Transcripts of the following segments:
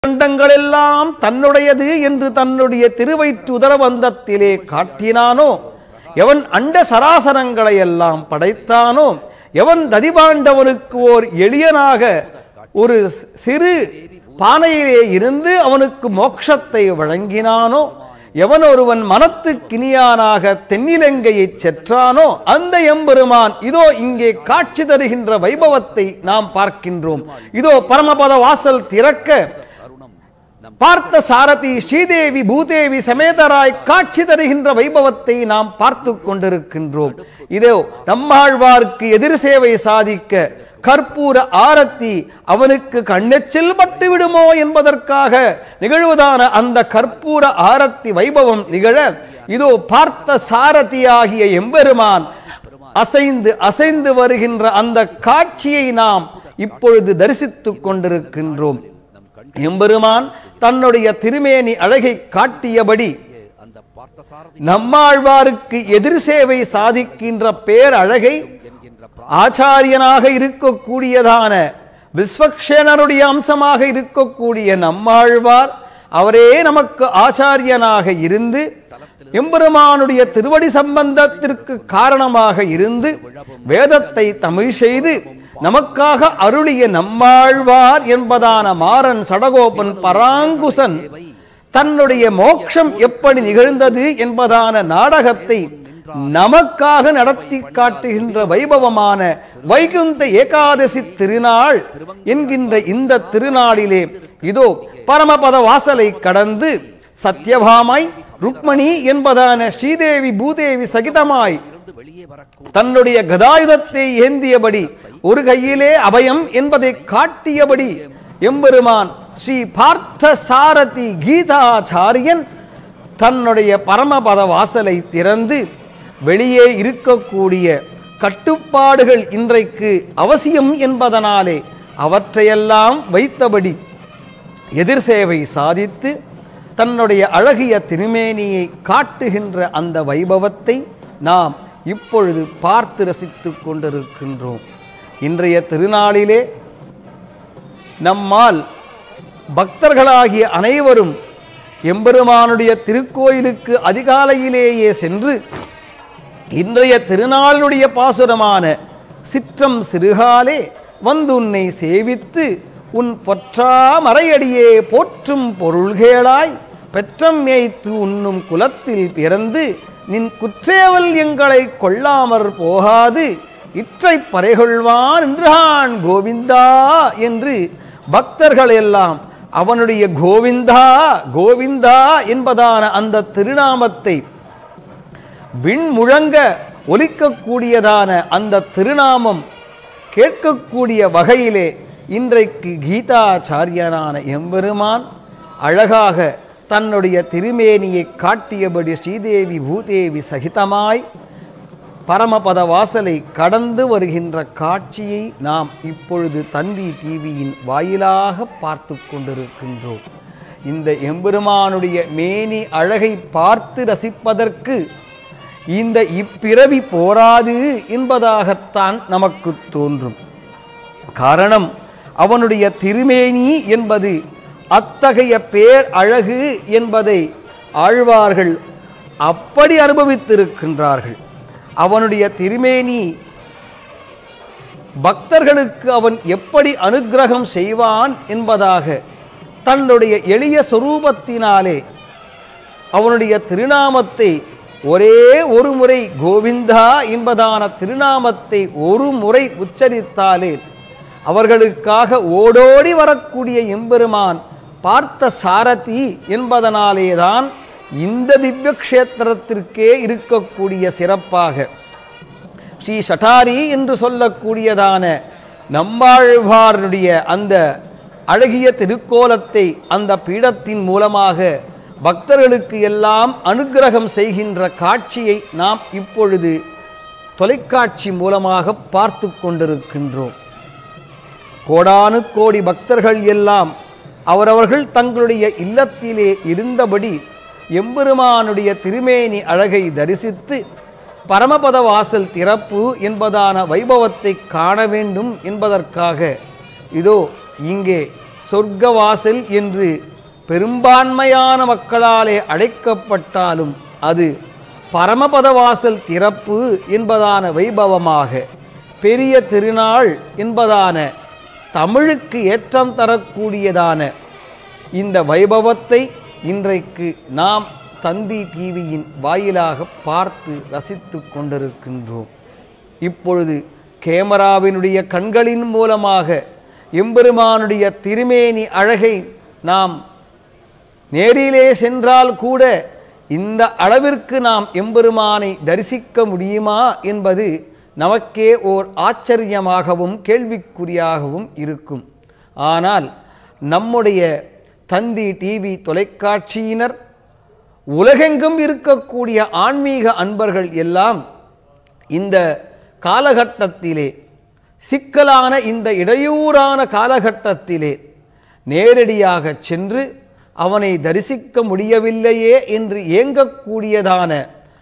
கண்டங்களெல்லாம் தன்னுடையது என்று தன்னுடைய திருவயிற்று உதரபந்தத்திலே காட்டினானோ எவன் அண்ட சராசரங்களை எல்லாம் படைத்தானோ எவன் ததிபாண்டவனுக்கு ஓர் எளியனாக ஒரு சிறு பானையிலே இருந்து அவனுக்கு மோட்சத்தை வழங்கினானோ எவன் ஒருவன் மனத்துக்கினியானாக தென்னிலங்கையைச் செற்றானோ அந்த எம்பெருமான் இதோ இங்கே காட்சி தருகின்ற வைபவத்தை நாம் பார்க்கின்றோம் இதோ பரமபத வாசல் திறக்க பார்த்த சாரதி ஸ்ரீதேவி பூதேவி சமேதராய் காட்சி தருகின்ற வைபவத்தை நாம் பார்த்து கொண்டிருக்கின்றோம் இதோ நம்மாழ்வாருக்கு எதிர் சேவை சாதிக்க கற்பூர ஆரத்தி அவனுக்கு கண்ணெச்சில் பட்டு விடுமோ என்பதற்காக நிகழ்வதான அந்த கற்பூர ஆரத்தி வைபவம் நிகழ இதோ பார்த்த சாரதியாகிய எம்பெருமான் அசைந்து அசைந்து வருகின்ற அந்த காட்சியை நாம் இப்பொழுது தரிசித்துக் கொண்டிருக்கின்றோம் எம்பெருமான் தன்னுடைய திருமேனி அழகை காட்டியபடி அந்த பார்த்தசாரதி நம்மாழ்வாருக்கு எதிர் சேவை சாதிக்கின்ற பேரழகை என்கின்ற ஆச்சாரியனாக இருக்கக்கூடியதான விஸ்வக்ஷேனருடைய அம்சமாக இருக்கக்கூடிய நம்மாழ்வார் அவரே நமக்கு ஆச்சாரியனாக இருந்து எம்பெருமானுடைய திருவடி சம்பந்தத்திற்கு காரணமாக இருந்து வேதத்தை தமிழ் செய்து நமக்காக அருளிய நம்மாழ்வார் என்பதான மாறன் சடகோபன் பராங்குசன் தன்னுடைய மோட்சம் எப்படி நிகழ்ந்தது என்பதான நாடகத்தை நமக்காக நடத்தி காட்டுகின்ற வைபவமான வைகுந்த ஏகாதசி திருநாள் என்கின்ற இந்த திருநாளிலே இதோ பரமபத வாசலை கடந்து சத்யபாமாய் ருக்மணி என்பதான ஸ்ரீதேவி பூதேவி சகிதமாய் இருந்து வெளியே வரக்கூடும் தன்னுடைய கதாயுதத்தை ஏந்தியபடி ஒரு கையிலே அபயம் என்பதை காட்டியபடி எம்பெருமான் ஸ்ரீ பார்த்த சாரதி கீதாச்சாரியன் தன்னுடைய பரமபத வாசலை திறந்து வெளியே இருக்கக்கூடிய கட்டுப்பாடுகள் இன்றைக்கு அவசியம் என்பதனாலே அவற்றையெல்லாம் வைத்தபடி எதிர் சேவை சாதித்து தன்னுடைய அழகிய திருமேனியை காட்டுகின்ற அந்த வைபவத்தை நாம் இப்பொழுது பார்த்து ரசித்துக் கொண்டிருக்கின்றோம் இன்றைய திருநாளிலே நம்மால் பக்தர்களாகிய அனைவரும் எம்பெருமானுடைய திருக்கோயிலுக்கு அதிகாலையிலேயே சென்று இன்றைய திருநாளுடைய பாசுரமான சிற்றம் சிறுகாலே வந்து உன்னை சேவித்து உன் பொற்றா மறையடியே போற்றும் பொருள்கேளாய் பெற்றம் மேய்த்து உண்ணும் குலத்தில் பிறந்து நின் குற்றேவல் எங்களை கொள்ளாமற் போகாது இற்றை பறைகொள்வான் என்றான் கோவிந்தா என்று பக்தர்கள் எல்லாம் அவனுடைய கோவிந்தா கோவிந்தா என்பதான அந்த திருநாமத்தை விண்முழங்க ஒலிக்கக்கூடியதான அந்த திருநாமம் கேட்கக்கூடிய வகையிலே இன்றைக்கு கீதாச்சாரியனான எம்பெருமான் அழகாக தன்னுடைய திருமேனியை காட்டியபடி ஸ்ரீதேவி பூதேவி சகிதமாய் பரமபத வாசலை கடந்து வருகின்ற காட்சியை நாம் இப்பொழுது தந்தி டிவியின் வாயிலாக பார்த்து கொண்டிருக்கின்றோம் இந்த எம்பெருமானுடைய மேனி அழகை பார்த்து ரசிப்பதற்கு இந்த இப்பிறவி போராது என்பதாகத்தான் நமக்கு தோன்றும் காரணம் அவனுடைய திருமேனி என்பது அத்தகைய பேர் அழகு என்பதை ஆழ்வார்கள் அப்படி அனுபவித்திருக்கின்றார்கள் அவனுடைய திருமேனி பக்தர்களுக்கு அவன் எப்படி அனுக்கிரகம் செய்வான் என்பதாக தன்னுடைய எளிய சொரூபத்தினாலே அவனுடைய திருநாமத்தை ஒரே ஒரு முறை கோவிந்தா என்பதான திருநாமத்தை ஒரு முறை உச்சரித்தாலே அவர்களுக்காக ஓடோடி வரக்கூடிய எம்பெருமான் பார்த்த சாரதி என்பதனாலேதான் இந்த திவ்ய க்ஷேத்திரத்திற்கே இருக்கக்கூடிய சிறப்பாக ஸ்ரீ சட்டாரி என்று சொல்லக்கூடியதான நம்பாழ்வாருடைய அந்த அழகிய திருக்கோலத்தை அந்த பீடத்தின் மூலமாக பக்தர்களுக்கு எல்லாம் அனுக்கிரகம் செய்கின்ற காட்சியை நாம் இப்பொழுது தொலைக்காட்சி மூலமாக பார்த்து கொண்டிருக்கின்றோம் கோடானு கோடி பக்தர்கள் எல்லாம் அவரவர்கள் தங்களுடைய இல்லத்திலே இருந்தபடி எம்பெருமானுடைய திருமேனி அழகை தரிசித்து பரமபத வாசல் திறப்பு என்பதான வைபவத்தை காண வேண்டும் என்பதற்காக இதோ இங்கே சொர்க்கவாசல் என்று பெரும்பான்மையான மக்களாலே அழைக்கப்பட்டாலும் அது பரமபதவாசல் திறப்பு என்பதான வைபவமாக பெரிய திருநாள் என்பதான தமிழுக்கு ஏற்றம் தரக்கூடியதான இந்த வைபவத்தை இன்றைக்கு நாம் தந்தி டிவியின் வாயிலாக பார்த்து ரசித்து கொண்டிருக்கின்றோம் இப்பொழுது கேமராவினுடைய கண்களின் மூலமாக எம்பெருமானுடைய திருமேனி அழகை நாம் நேரிலே சென்றால் கூட இந்த அளவிற்கு நாம் எம்பெருமானை தரிசிக்க முடியுமா என்பது நமக்கே ஓர் ஆச்சரியமாகவும் கேள்விக்குறியாகவும் இருக்கும் ஆனால் நம்முடைய தந்தி டிவி தொலைக்காட்சியினர் உலகெங்கும் இருக்கக்கூடிய ஆன்மீக அன்பர்கள் எல்லாம் இந்த காலகட்டத்திலே சிக்கலான இந்த இடையூறான காலகட்டத்திலே நேரடியாக சென்று அவனை தரிசிக்க முடியவில்லையே என்று ஏங்கக்கூடியதான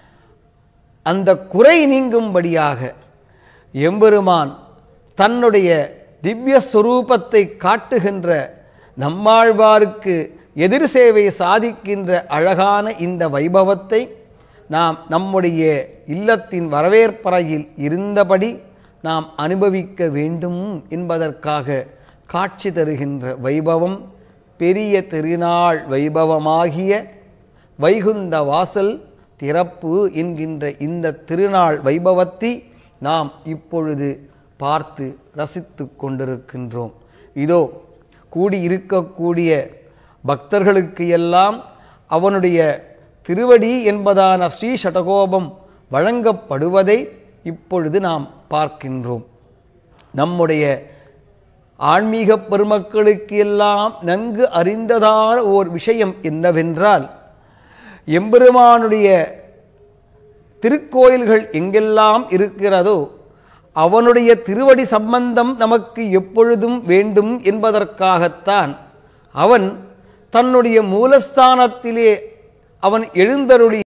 அந்த குறை நீங்கும்படியாக எம்பெருமான் தன்னுடைய திவ்ய ஸ்வரூபத்தை காட்டுகின்ற நம்மாழ்வாருக்கு எதிர் சேவை சாதிக்கின்ற அழகான இந்த வைபவத்தை நாம் நம்முடைய இல்லத்தின் வரவேற்பறையில் இருந்தபடி நாம் அனுபவிக்க வேண்டும் என்பதற்காக காட்சி தருகின்ற வைபவம் பெரிய திருநாள் வைபவமாகிய வைகுந்த வாசல் திறப்பு என்கின்ற இந்த திருநாள் வைபவத்தை நாம் இப்பொழுது பார்த்து ரசித்து கொண்டிருக்கின்றோம் இதோ கூடியிருக்கக்கூடிய பக்தர்களுக்கு எல்லாம் அவனுடைய திருவடி என்பதான ஸ்ரீ சடகோபம் வழங்கப்படுவதை இப்பொழுது நாம் பார்க்கின்றோம் நம்முடைய ஆன்மீக பெருமக்களுக்கு எல்லாம் நன்கு அறிந்ததான ஓர் விஷயம் என்னவென்றால் எம்பெருமானுடைய திருக்கோயில்கள் எங்கெல்லாம் இருக்கிறதோ அவனுடைய திருவடி சம்பந்தம் நமக்கு எப்பொழுதும் வேண்டும் என்பதற்காகத்தான் அவன் தன்னுடைய மூலஸ்தானத்திலே அவன் எழுந்தருளி